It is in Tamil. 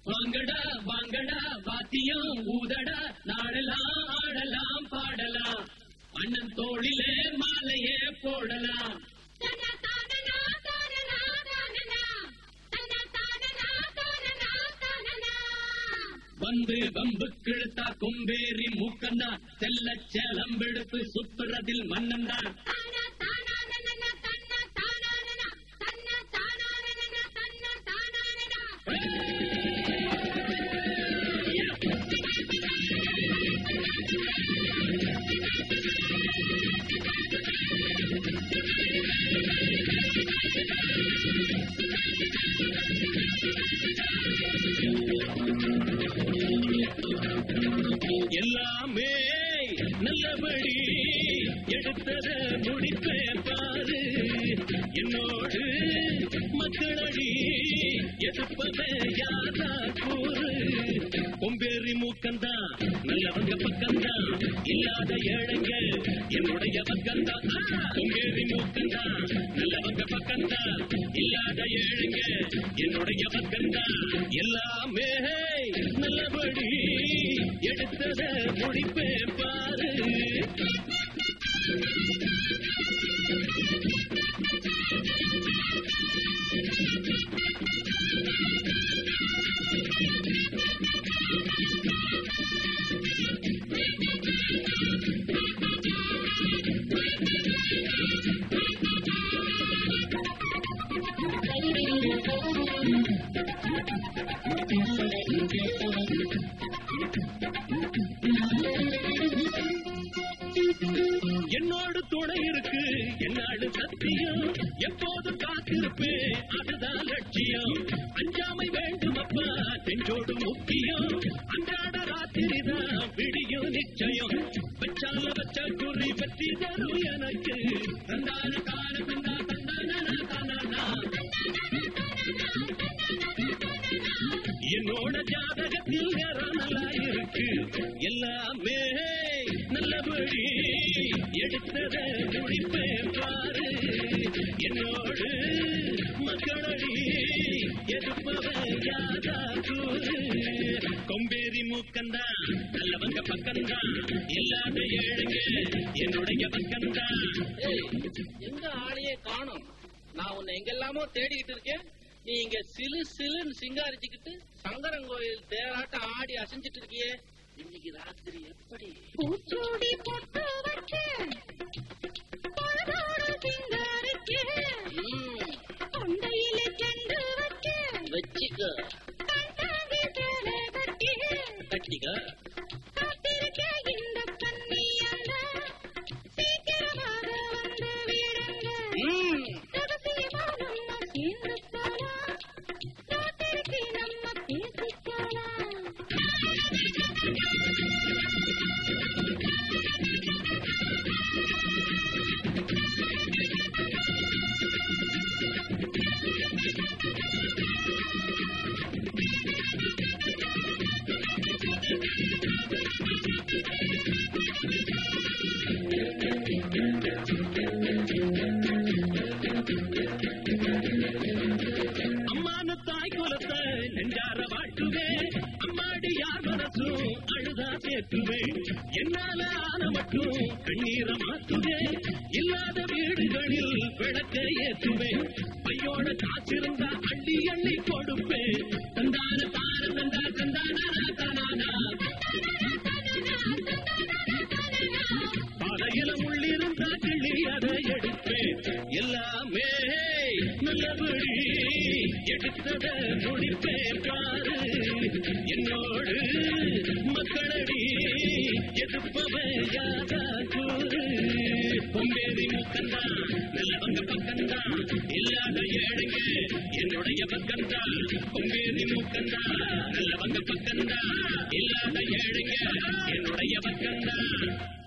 வாங்கடா வாங்கடா வாத்தியம் ஊதடா நாடலாம் ஆடலாம் பாடலாம் அண்ணன் தோளிலே மாலையே போடலாம் வந்து வம்பு கிழுத்தா கொம்பேறி மூக்கந்தா செல்ல சேலம்பெடுத்து சுத்துறதில் மன்னந்தா எல்லாமே நல்லபடி எடுத்தத முடிப்பேன் பாரு என்னோடு மக்களடி எதிர்ப்பத யாரா கூறு கொம்பேறி மூக்கந்தா நல்லவங்க பக்கந்தா இல்லாத ஏழைங்க என்னுடைய பக்கந்தா கொம்பேறி மூக்கந்தா நல்லவங்க பக்கந்தா இல்லாத ஏழைங்க என்னுடைய பக்கந்தா எல்லாமே நல்லபடி எடுத்தத முடிப்பேன் பாரு என்னோடு துணை இருக்கு என்னாடு சத்தியம் எப்போது காத்திருப்பேன் அதுதான் லட்சியம் அஞ்சாமை வேண்டும் அப்பா செஞ்சோடு முக்கியம் அன்றாட ராத்திரி தான் விடியும் நிச்சயம் வச்சால வச்ச குறி பற்றி தரும் எனக்கு தந்தான கால தந்தா தந்தானா தானா என்னோட ஜாதகத்தில் நேரம் நல்லா இருக்கு எல்லாமே நல்லபடி எடுத்தத முடிப்பேன் பாரு என்னோடு மக்களடி எதிர்ப்பவன் யாதா கூறு கொம்பேரி மூக்கந்தா நல்லவங்க பக்கந்தா இல்லாத ஏழுங்க என்னுடைய பக்கந்தா எங்க ஆளையே காணோம் நான் உன்னை எங்கெல்லாமோ தேடிக்கிட்டு இருக்கேன் நீ இங்க சிலு சிலுன்னு சிங்காரிச்சுக்கிட்டு சங்கரங்கோயில் தேராட்ட ஆடி அசைஞ்சிட்டு இருக்கியே இன்னைக்கு ராத்திரி எப்படி பூச்சூடி பொட்டு வச்சு பொழுதோடு சிங்காரிக்கு ம், தொண்டையில செண்டு வச்சு வச்சிக்க கண்டாங்கி சேலை கட்டி கட்டிக்க காத்திருக்க இந்த கண்ணி அந்த சீக்கிரமாக வந்து விடுங்க ம், ரகசியமா நம்ம சேர்ந்து போலாம் ராத்திரிக்கு நம்ம பேசிக்கலாம் அம்மான தாய் குலத்தை நெஞ்சார வாழ்த்துவே அம்மாடி யார் மனசும் அழுதா சேர்த்துவே என்னால ஆன மட்டும் கண்ணீரை மாத்துவே இல்லாத வீடுகளில் விளக்க ஏற்றுவே பையோட காற்றிருந்தா அள்ளி அள்ளி கொடுப்பேன் தந்தான தான தந்தா தந்தானா தானானா பாதையில உள்ளிருந்தா கிள்ளி அதை எடுப்பேன் எல்லாமே நல்லபடி எடுத்தத முடிப்பேன் பாரு என்னோடு மக்களடி எதிர்ப்பவன் யாரா கூறு கொம்பேரி மூக்கந்தா நல்லவங்க பக்கந்தா இல்லாத ஏழைங்க என்னுடைய பக்கந்தா கொம்பேரி மூக்கந்தா நல்லவங்க பக்கந்தா இல்லாத ஏழைங்க என்னுடைய பக்கந்தா